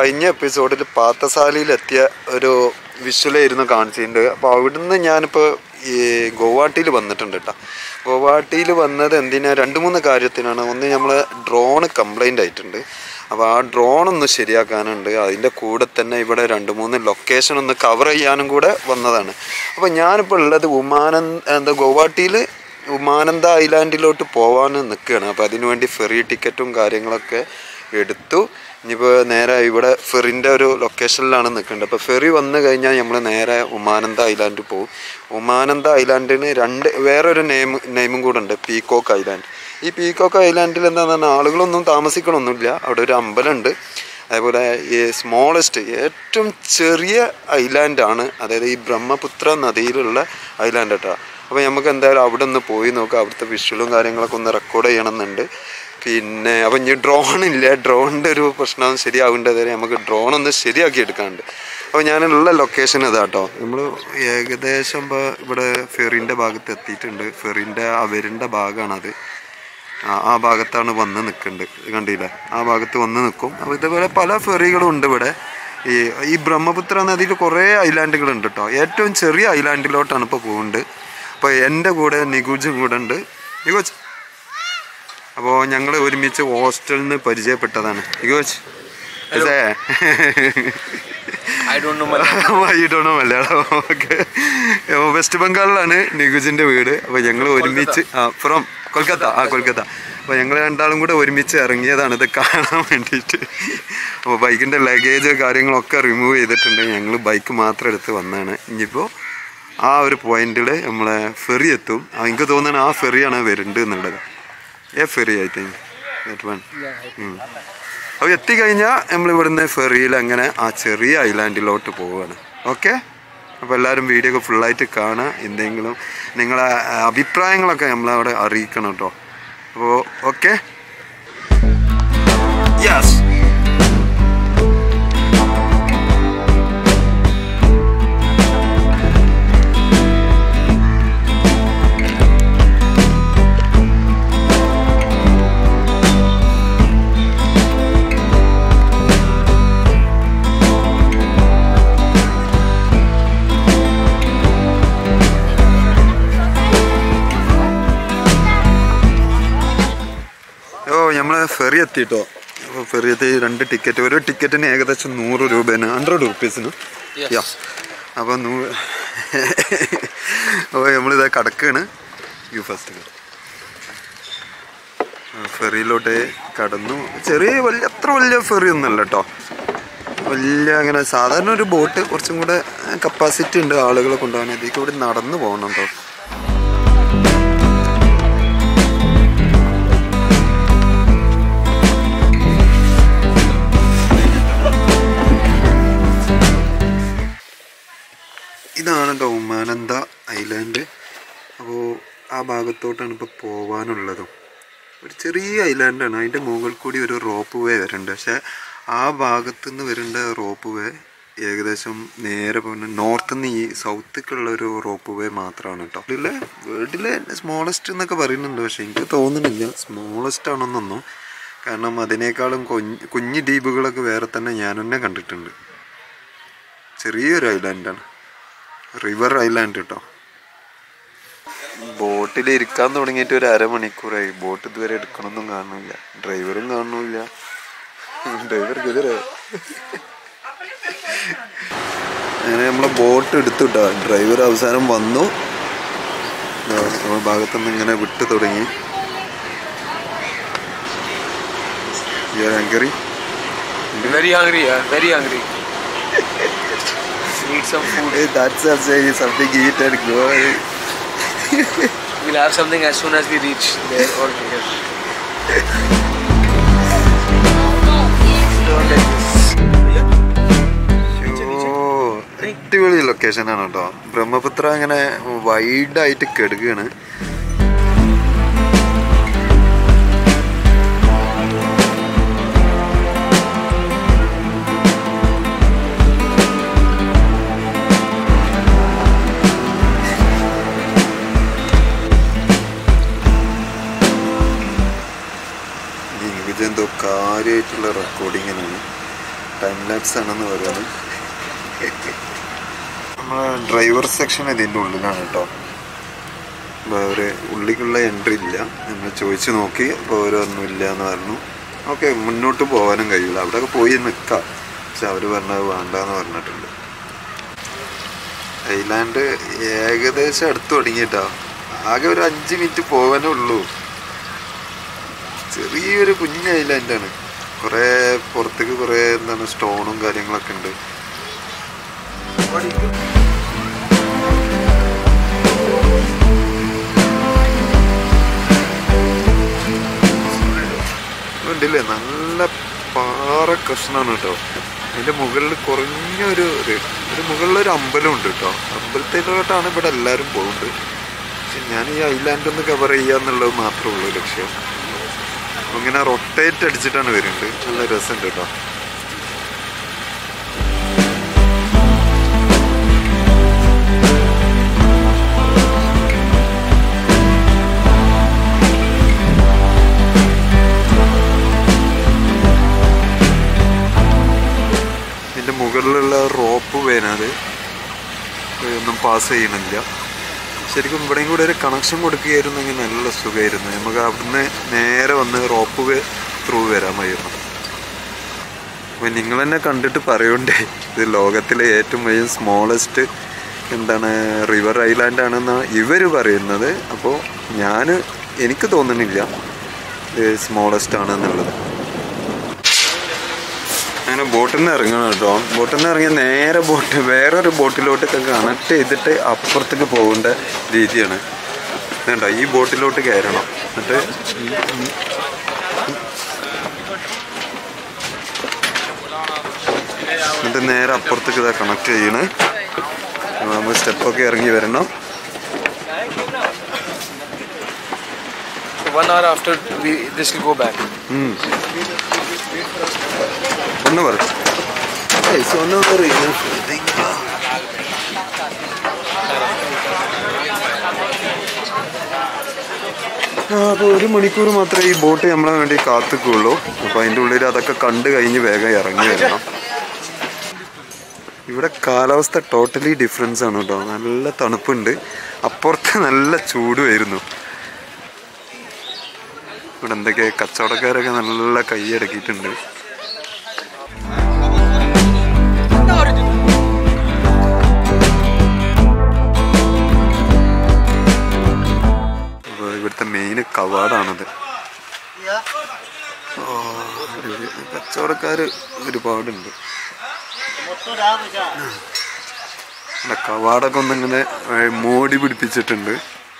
കഴിഞ്ഞ എപ്പിസോഡിൽ പാത്തസാലയിലെത്തിയ ഒരു വിഷ്വലായിരുന്നു കാണിച്ചിട്ടുണ്ട് അപ്പോൾ അവിടുന്ന് ഞാനിപ്പോൾ ഈ ഗോവാട്ടിയിൽ വന്നിട്ടുണ്ട് കേട്ടോ ഗോവാട്ടിയിൽ വന്നത് എന്തിനാ രണ്ട് മൂന്ന് കാര്യത്തിനാണ് ഒന്ന് നമ്മൾ ഡ്രോൺ കംപ്ലൈൻ്റ് ആയിട്ടുണ്ട് അപ്പോൾ ആ ഡ്രോൺ ഒന്ന് ശരിയാക്കാനുണ്ട് അതിൻ്റെ കൂടെ തന്നെ ഇവിടെ രണ്ട് മൂന്ന് ലൊക്കേഷൻ ഒന്ന് കവർ ചെയ്യാനും കൂടെ വന്നതാണ് അപ്പോൾ ഞാനിപ്പോൾ ഉള്ളത് ഉമാനൻ എന്താ ഗോവാട്ടിയിൽ ഉമാനന്ദ ഐലാൻഡിലോട്ട് പോകാൻ നിൽക്കുകയാണ് അപ്പോൾ അതിനു വേണ്ടി ഫെറി ടിക്കറ്റും കാര്യങ്ങളൊക്കെ എടുത്തു ഇനിയിപ്പോൾ നേരെ ഇവിടെ ഫെറിൻ്റെ ഒരു ലൊക്കേഷനിലാണ് നിൽക്കേണ്ടത് അപ്പോൾ ഫെറി വന്നു കഴിഞ്ഞാൽ നമ്മൾ നേരെ ഉമാനന്ദ ഐലാൻഡ് പോകും ഉമാനന്ദ ഐലാൻഡിന് രണ്ട് വേറൊരു നെയിം നെയിമും കൂടെ ഉണ്ട് പീകോക്ക് ഐലാൻഡ് ഈ പീകോക്ക് ഐലാൻഡിൽ എന്താണെന്ന് പറഞ്ഞാൽ ആളുകളൊന്നും താമസിക്കണമൊന്നുമില്ല അവിടെ ഒരു അമ്പലമുണ്ട് അതേപോലെ ഈ സ്മോളസ്റ്റ് ഏറ്റവും ചെറിയ ഐലാൻഡാണ് അതായത് ഈ ബ്രഹ്മപുത്ര നദിയിലുള്ള ഐലാൻഡ് കേട്ടോ അപ്പോൾ നമുക്ക് എന്തായാലും അവിടെ ഒന്ന് പോയി നോക്കാം അവിടുത്തെ വിഷ്വലും കാര്യങ്ങളൊക്കെ ഒന്ന് റെക്കോർഡ് ചെയ്യണമെന്നുണ്ട് പിന്നെ അപ്പം ഇനി ഡ്രോൺ ഇല്ല ഡ്രോണിൻ്റെ ഒരു പ്രശ്നം ശരിയാവേണ്ടത് വരെ നമുക്ക് ഡ്രോൺ ഒന്ന് ശരിയാക്കി എടുക്കാനുണ്ട് അപ്പോൾ ഞാനുള്ള ലൊക്കേഷൻ ഇതാ കേട്ടോ നമ്മൾ ഏകദേശം ഇപ്പോൾ ഇവിടെ ഫെറിൻ്റെ ഭാഗത്ത് എത്തിയിട്ടുണ്ട് ഫെറിൻ്റെ ആ വരേണ്ട ഭാഗമാണത് ആ ആ ഭാഗത്താണ് വന്ന് നിൽക്കുന്നുണ്ട് കണ്ടില്ലേ ആ ഭാഗത്ത് വന്ന് നിൽക്കും അപ്പോൾ ഇതേപോലെ പല ഫെറികളും ഉണ്ട് ഇവിടെ ഈ ഈ ബ്രഹ്മപുത്ര നദിയിൽ കുറേ ഐലാൻഡുകളുണ്ട് കേട്ടോ ഏറ്റവും ചെറിയ ഐലാൻഡിലോട്ടാണ് ഇപ്പോൾ പോകുന്നത് അപ്പോൾ എൻ്റെ കൂടെ നികുജും കൂടെ ഉണ്ട് നികുജ് അപ്പോൾ ഞങ്ങൾ ഒരുമിച്ച് ഹോസ്റ്റലിൽ നിന്ന് പരിചയപ്പെട്ടതാണ് നികുജ് ഇതേ I don't know Malayalam. വൈകിട്ടോണോ മലയാളം ഓക്കെ വെസ്റ്റ് ബംഗാളിലാണ് നികുജിന്റെ വീട് അപ്പോൾ ഞങ്ങൾ ഒരുമിച്ച് ആ ഫ്രം കൊൽക്കത്ത ആ കൊൽക്കത്ത അപ്പോൾ ഞങ്ങൾ രണ്ടാളും കൂടെ ഒരുമിച്ച് ഇറങ്ങിയതാണ് ഇത് കാണാൻ വേണ്ടിയിട്ട് അപ്പോൾ ബൈക്കിൻ്റെ ലഗേജ് കാര്യങ്ങളൊക്കെ റിമൂവ് ചെയ്തിട്ടുണ്ട് ഞങ്ങൾ ബൈക്ക് മാത്രം എടുത്ത് വന്നതാണ് ഇനിയിപ്പോൾ ആ ഒരു പോയിന്റിൽ നമ്മളെ ഫെറി എത്തും ആ, എനിക്ക് തോന്നുന്നു ആ ഫെറിയാണ് വരുന്നുണ്ട് എന്നുള്ളത് a ferry I think that one അപ്പോൾ എത്തിക്കഴിഞ്ഞാൽ നമ്മൾ ഇവിടുന്ന് ഫെറിയിൽ അങ്ങനെ ആ ചെറിയ ഐലാൻഡിലോട്ട് പോവുകയാണ് ഓക്കെ അപ്പോൾ എല്ലാവരും വീഡിയോ ഒക്കെ ഫുള്ളായിട്ട് കാണുക എന്തെങ്കിലും നിങ്ങളെ ആ, അഭിപ്രായങ്ങളൊക്കെ നമ്മളവിടെ അറിയിക്കണം കേട്ടോ അപ്പോൾ ഓക്കെ യെസ് ഓ നമ്മൾ ഫെറി എത്തിട്ടോ അപ്പോൾ ഫെറി എത്തി രണ്ട് ടിക്കറ്റ് ഒരു ടിക്കറ്റിന് ഏകദേശം നൂറ് രൂപയാണ് ഹൺഡ്രഡ് റുപ്പീസിന് യാ അപ്പോൾ നൂ അപ്പോൾ നമ്മളിതാ കടക്കാണ് യു ഫസ്റ്റ് ഫെറിയിലോട്ട് കടന്നു ചെറിയ വലിയ അത്ര വലിയ ഫെറി ഒന്നുമല്ല കേട്ടോ വലിയ അങ്ങനെ സാധാരണ ഒരു ബോട്ട് കുറച്ചും കൂടെ കപ്പാസിറ്റി ഉണ്ട് ആളുകളെ കൊണ്ടുപോകാൻ ഇതിൽ കൂടി നടന്നു പോകണം കേട്ടോ ഇതാണ് കേട്ടോ ഉമാനന്ദ ഐലാൻഡ് അപ്പോൾ ആ ഭാഗത്തോട്ടാണ് ഇപ്പോൾ പോവാനുള്ളതും ഒരു ചെറിയ ഐലാൻഡാണ് അതിൻ്റെ മുകളിൽ കൂടി ഒരു റോപ്പ് വേ വരുന്നുണ്ട് പക്ഷേ ആ ഭാഗത്തു നിന്ന് വരേണ്ട റോപ്പ് വേ ഏകദേശം നേരെ പോകുന്ന നോർത്ത് നിന്ന് ഈ സൗത്തേക്കുള്ള ഒരു റോപ്പ് വേ മാത്രമാണ് കേട്ടോ ഇതിലെ വേൾഡിലെ സ്മോളസ്റ്റ് എന്നൊക്കെ പറയുന്നുണ്ട് പക്ഷേ എനിക്ക് തോന്നുന്നില്ല സ്മോളസ്റ്റ് ആണെന്നൊന്നും കാരണം അതിനേക്കാളും കുഞ്ഞ് കുഞ്ഞു ദ്വീപുകളൊക്കെ വേറെ തന്നെ ഞാൻ തന്നെ കണ്ടിട്ടുണ്ട് ചെറിയൊരു ഐലാൻഡാണ് റിവർ ഐലാൻഡ് കേട്ടോ ബോട്ടിൽ ഇരിക്കാൻ തുടങ്ങിയിട്ട് ഒരു അരമണിക്കൂറായി ബോട്ട് ഇതുവരെ എടുക്കണമെന്നും കാണുന്നില്ല ഡ്രൈവറും കാണുന്നില്ല ഡ്രൈവർക്ക് എതിരെ അങ്ങനെ നമ്മളെ ബോട്ട് എടുത്തു കേട്ടോ ഡ്രൈവർ അവസാനം വന്നു ദാ നമ്മുടെ ഭാഗത്തുനിന്ന് ഇങ്ങനെ വിട്ടു തുടങ്ങി hungry Very hungry, yeah. Very hungry. Need some food. That's something eat and go We'll have something as soon as we reach there or here. Don't like this. ഓ അടിപൊളി ലൊക്കേഷൻ ആണ് കേട്ടോ ബ്രഹ്മപുത്ര അങ്ങനെ വൈഡായിട്ട് കെടുകയാണ് ഇതെന്തോ കാര്യമായിട്ടുള്ള റെക്കോർഡിങ്ങിനാണ് ടൈം ലാപ്സ് ആണെന്ന് പറയുന്നത് നമ്മളെ ഡ്രൈവർ സെക്ഷൻ ഇതിൻ്റെ ഉള്ളിലാണ് കേട്ടോ അപ്പോൾ അവർ ഉള്ളിക്കുള്ള എൻട്രി ഇല്ല നമ്മൾ ചോദിച്ചു നോക്കി അപ്പോൾ അവരൊന്നും ഇല്ല എന്ന് പറഞ്ഞു ഓക്കെ മുന്നോട്ട് പോകാനും കഴിയില്ല അവിടെയൊക്കെ പോയി നിൽക്കാം പക്ഷെ അവർ പറഞ്ഞത് വേണ്ടെന്ന് പറഞ്ഞിട്ടുണ്ട് ഐലാൻഡ് ഏകദേശം അടുത്ത് തുടങ്ങിയിട്ടാ ആകെ ഒരു അഞ്ച് മിനിറ്റ് പോകാനേ ഉള്ളൂ ചെറിയൊരു കുഞ്ഞ് ഐലാൻഡാണ് കുറേ പുറത്തേക്ക് കുറേ എന്താണ് സ്റ്റോണും കാര്യങ്ങളൊക്കെ ഉണ്ട് ഉണ്ടല്ലേ നല്ല പാറ കഷ്ണാണ് കേട്ടോ അതിന്റെ മുകളിൽ കുറഞ്ഞൊരു ഒരു ഒരു മുകളിലൊരു അമ്പലം ഉണ്ട് കേട്ടോ അമ്പലത്തിലോട്ടാണ് ഇവിടെ എല്ലാവരും പോകുന്നത് പക്ഷെ ഞാൻ ഈ ഐലാൻഡ് ഒന്ന് കവർ ചെയ്യുക എന്നുള്ളത് മാത്രമേ ഉള്ളൂ ലക്ഷ്യം അപ്പൊ ഇങ്ങനെ റൊട്ടേറ്റ് അടിച്ചിട്ടാണ് വരുന്നത് നല്ല രസമുണ്ട് കേട്ടോ ഇതിന്റെ മുകളിലുള്ള റോപ്പ് വേനത് ഒന്നും പാസ് ചെയ്യണില്ല ശരിക്കും ഇവിടെയും കൂടെ ഒരു കണക്ഷൻ കൊടുക്കുകയായിരുന്നെങ്കിൽ നല്ല സുഖമായിരുന്നു നമുക്ക് അവിടുന്ന് നേരെ വന്ന് റോപ്പ് വേ ത്രൂ വരാമായിരുന്നു അപ്പോൾ നിങ്ങൾ തന്നെ കണ്ടിട്ട് പറയണ്ടേ ഇത് ലോകത്തിലെ ഏറ്റവും വലിയ സ്മോളസ്റ്റ് എന്താണ് റിവർ ഐലാൻഡ് ആണെന്നാണ് ഇവർ പറയുന്നത് അപ്പോൾ ഞാൻ എനിക്ക് തോന്നുന്നില്ല ഇത് സ്മോളസ്റ്റ് ആണെന്നുള്ളത് അങ്ങനെ ബോട്ടിൽ നിന്ന് ഇറങ്ങണം കേട്ടോ ബോട്ടിൽ നിന്ന് ഇറങ്ങി നേരെ ബോട്ട് വേറൊരു ബോട്ടിലോട്ടൊക്കെ കണക്ട് ചെയ്തിട്ട് അപ്പുറത്തേക്ക് പോകേണ്ട രീതിയാണ് വേണ്ട ഈ ബോട്ടിലോട്ട് കയറണം എന്നിട്ട് എന്നിട്ട് നേരെ അപ്പുറത്തേക്ക് ഇതാ കണക്ട് ചെയ്യണേ നമ്മൾ സ്റ്റെപ്പൊക്കെ ഇറങ്ങി വരണം So one hour after we this will go back. ഉം. ഒന്ന് പറ ഏയ് സൊന്ന് പറയൂ. ആ, അപ്പോൾ ഒരു മണിക്കൂർ മാത്രമേ ഈ ബോട്ട് നമ്മളെ വേണ്ടി കാത്തുക്കുള്ളൂ അപ്പോൾ അതിൻ്റെ ഉള്ളിൽ അതൊക്കെ കണ്ടു കഴിഞ്ഞ് വേഗം ഇറങ്ങി വരണം ഇവിടെ കാലാവസ്ഥ ടോട്ടലി ഡിഫറൻസ് ആണ് കേട്ടോ നല്ല തണുപ്പുണ്ട് അപ്പുറത്ത് നല്ല ചൂടുമായിരുന്നു ഇവിടെ എന്തൊക്കെ കച്ചവടക്കാരൊക്കെ നല്ല കൈയടക്കിയിട്ടുണ്ട് അപ്പോൾ ഇവിടുത്തെ മെയിൻ കവാടാണത് ഓ, ഒരു കച്ചവടക്കാര് ഒരുപാടുണ്ട് ഇവിടെ കവാടൊക്കെ ഒന്നിങ്ങനെ ഏ, മോടി പിടിപ്പിച്ചിട്ടുണ്ട്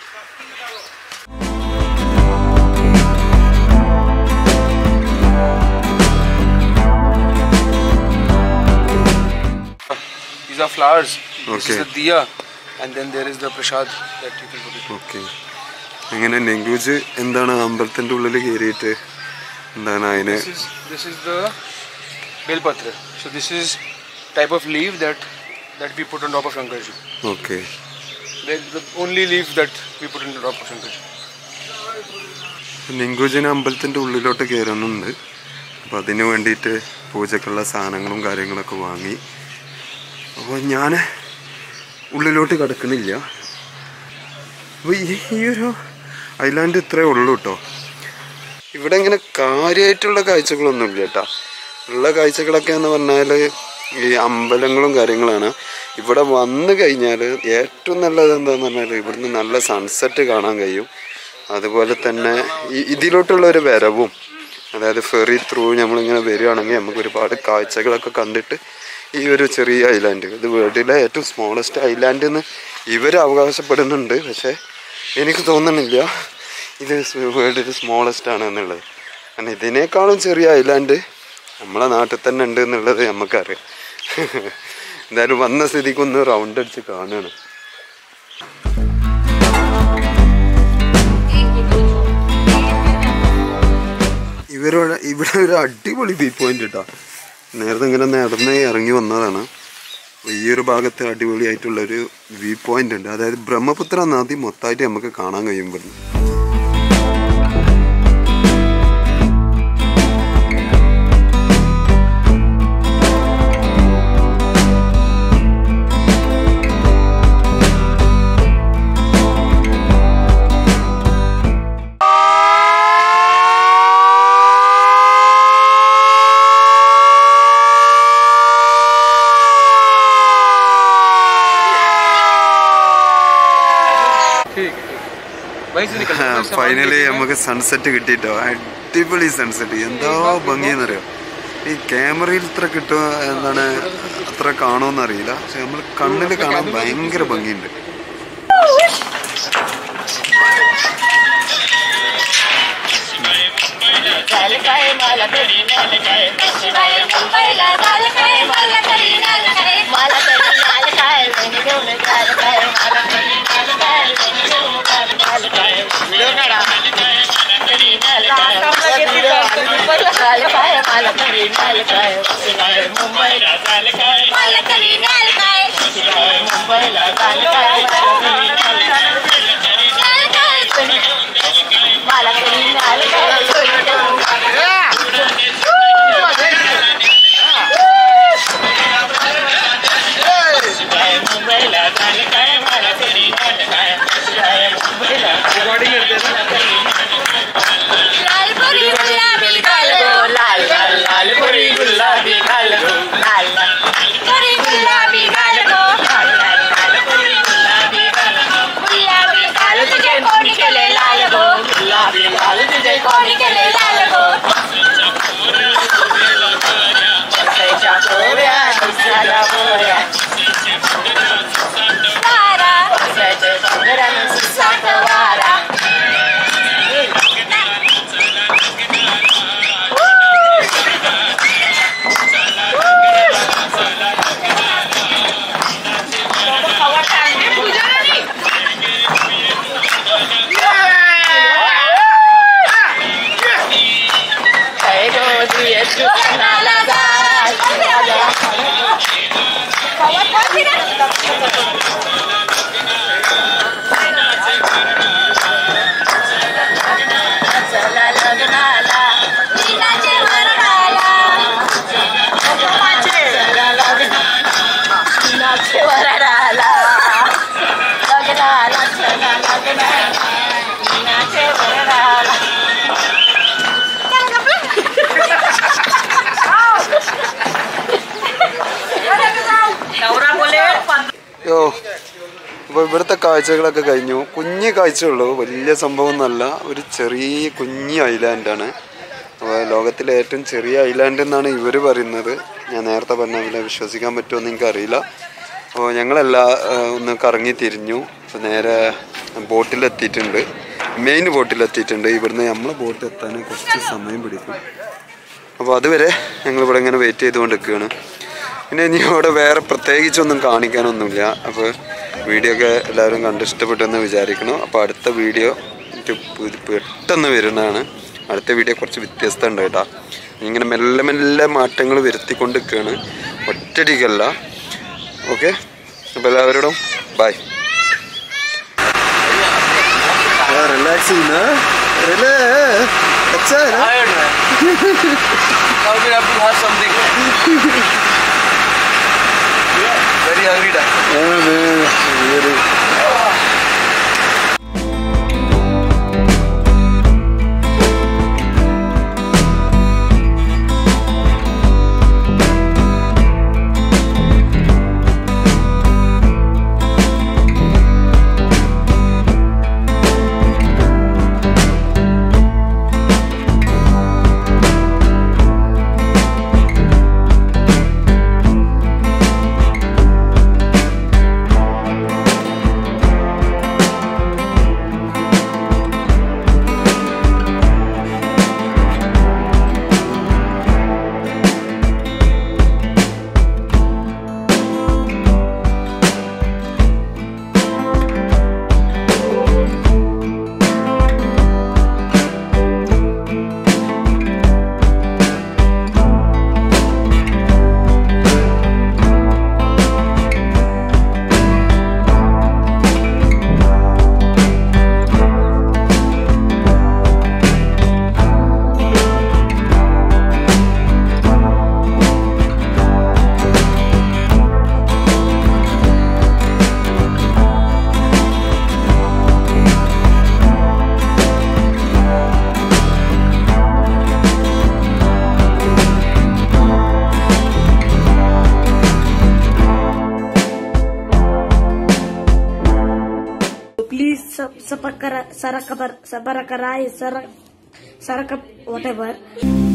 These are flowers. This Okay. is the diya, and then there is the prasad that you can put it. Okay അങ്ങനെ നെങ്കൂജ് എന്താണ് അമ്പലത്തിൻ്റെ ഉള്ളിൽ കയറിയിട്ട് എന്താണ് അതിന് This is this is the belpatra. So this is type of leaf that that we put on top of Shankarji. Okay The, the only leaf that we put on top of Shankarji. നെങ്കൂജിന് അമ്പലത്തിൻ്റെ ഉള്ളിലോട്ട് കയറുന്നുണ്ട് അപ്പോൾ അതിന് വേണ്ടിയിട്ട് പൂജക്കുള്ള സാധനങ്ങളും കാര്യങ്ങളൊക്കെ വാങ്ങി അപ്പോൾ ഞാൻ ഉള്ളിലോട്ട് കിടക്കണില്ല അപ്പോൾ ഈ ഈ ഒരു ഐലാൻഡ് ഇത്രേ ഉള്ളൂ കേട്ടോ ഇവിടെ ഇങ്ങനെ കാര്യമായിട്ടുള്ള കാഴ്ചകളൊന്നും ഇല്ല കേട്ടോ ഉള്ള കാഴ്ചകളൊക്കെ എന്ന് പറഞ്ഞാൽ ഈ അമ്പലങ്ങളും കാര്യങ്ങളാണ് ഇവിടെ വന്നു കഴിഞ്ഞാൽ ഏറ്റവും നല്ലത് എന്താന്ന് പറഞ്ഞാൽ ഇവിടുന്ന് നല്ല സൺസെറ്റ് കാണാൻ കഴിയും അതുപോലെ തന്നെ ഈ ഇതിലോട്ടുള്ള ഒരു വരവും അതായത് ഫെറി ത്രൂ നമ്മളിങ്ങനെ വരികയാണെങ്കിൽ നമുക്ക് ഒരുപാട് കാഴ്ചകളൊക്കെ കണ്ടിട്ട് ഈ ഒരു ചെറിയ ഐലാൻഡ് ഇത് വേൾഡിലെ ഏറ്റവും സ്മോളസ്റ്റ് ഐലാൻഡ് എന്ന് ഇവർ അവകാശപ്പെടുന്നുണ്ട് പക്ഷേ എനിക്ക് തോന്നുന്നില്ല ഇത് വേൾഡിൽ സ്മോളസ്റ്റ് ആണ് എന്നുള്ളത് കാരണം ഇതിനേക്കാളും ചെറിയ ഐലാൻഡ് നമ്മളെ നാട്ടിൽ തന്നെ ഉണ്ട് എന്നുള്ളത് നമുക്കറിയാം എന്തായാലും വന്ന സ്ഥിതിക്കൊന്ന് റൗണ്ട് അടിച്ച് കാണുകയാണ് ഇവരോട് ഇവിടെ ഒരു അടിപൊളി വ്യൂ പോയിന്റ് കേട്ടോ നേരത്തെ ഇങ്ങനെ നടന്ന് ഇറങ്ങി വന്നതാണ് അപ്പോൾ ഈ ഒരു ഭാഗത്ത് അടിപൊളിയായിട്ടുള്ള ഒരു വ്യൂ പോയിന്റ് ഉണ്ട് അതായത് ബ്രഹ്മപുത്ര നദി മൊത്തമായിട്ട് നമുക്ക് കാണാൻ കഴിയും ഇവിടുന്ന് वहीं से निकलते हैं, सामान ഫൈനലി लेके നമുക്ക് സൺസെറ്റ് കിട്ടിയിട്ടോ അടിപൊളി സൺസെറ്റ് എന്തോ ഭംഗിയെന്നറിയോ ഈ ക്യാമറയിൽ ഇത്ര കിട്ടുക എന്താണ് അത്ര കാണുമെന്ന് അറിയില്ല പക്ഷെ നമ്മൾ കണ്ണിൽ കാണാൻ ഭയങ്കര ഭംഗിയുണ്ട് झालं काय मला तरी झालं काय शिवाय मुंबईला झालं काय मला तरी झालं काय मला तरी झालं काय लग्न घेऊन झालं काय मला तरी झालं काय लग्न घेऊन झालं झालं काय व्हिडिओ काढा तरी झालं काय मुंबईला झालं काय मला तरी झालं काय शिवाय मुंबईला झालं काय मला तरी झालं काय शिवाय मुंबईला झालं काय मला तरी झालं काय मला तरी झालं काय शिवाय मुंबईला झालं काय मला तरी झालं काय शिवाय मुंबईला रिकॉर्डिंग करते हैं लाल पुरी गुलाबी घाल गो लाल लाल लाल पुरी गुलाबी घाल गो लाल लाल पुरी गुलाबी घाल गो लाल लाल लाल पुरी गुलाबी घाल गो गुलाबी घाल तुझे कोणी केले लाल गो गुलाबी घाल तुझे कोणी केले लाल गो बसायच्या गोऱ्या दिसायला गोऱ्या वारा बसायच्या गोऱ्यानं सुसाट वारा Hey, go, do you do लग्नाला യോ അപ്പോൾ ഇവിടുത്തെ കാഴ്ചകളൊക്കെ കഴിഞ്ഞു കുഞ്ഞു കാഴ്ചയുള്ളൂ വലിയ സംഭവം ഒന്നല്ല ഒരു ചെറിയ കുഞ്ഞ് ഐലാൻഡാണ് അപ്പോൾ ലോകത്തിലെ ഏറ്റവും ചെറിയ ഐലാൻഡ് എന്നാണ് ഇവർ പറയുന്നത് ഞാൻ നേരത്തെ പറഞ്ഞ പോലെ വിശ്വസിക്കാൻ പറ്റുമെന്ന് എനിക്കറിയില്ല അപ്പോൾ ഞങ്ങളെല്ലാം ആ, ഒന്ന് കറങ്ങി തിരിഞ്ഞു അപ്പോൾ നേരെ ബോട്ടിലെത്തിയിട്ടുണ്ട് മെയിൻ ബോട്ടിലെത്തിയിട്ടുണ്ട് ഇവിടുന്ന് നമ്മളെ ബോട്ട് എത്താൻ കുറച്ച് സമയം പിടിക്കും അപ്പോൾ അതുവരെ ഞങ്ങളിവിടെ ഇങ്ങനെ വെയിറ്റ് ചെയ്തുകൊണ്ട് നിൽക്കുകയാണ് പിന്നെ ഇനി ഇവിടെ വേറെ പ്രത്യേകിച്ചൊന്നും കാണിക്കാനൊന്നുമില്ല അപ്പോൾ വീഡിയോ ഒക്കെ എല്ലാവരും കണ്ട് ഇഷ്ടപ്പെട്ടെന്ന് വിചാരിക്കണം അപ്പോൾ അടുത്ത വീഡിയോ എനിക്ക് പു- പെട്ടെന്ന് വരുന്നതാണ് അടുത്ത വീഡിയോ കുറച്ച് വ്യത്യസ്തം ഉണ്ട് കേട്ടോ ഇങ്ങനെ മെല്ലെ മെല്ലെ മാറ്റങ്ങൾ വരുത്തിക്കൊണ്ട് നിൽക്കുകയാണ് ഒറ്റടിക്കല്ല ഓക്കെ അപ്പോൾ എല്ലാവരോടും ബൈ റിലാക്സ് ചെയ്യുന്ന അച്ഛാ Tired, man. now we have to have something. Very hungry, dad. very Sapakara, Sarakabar, Sabarakarai, Sarak, Sarakap, whatever.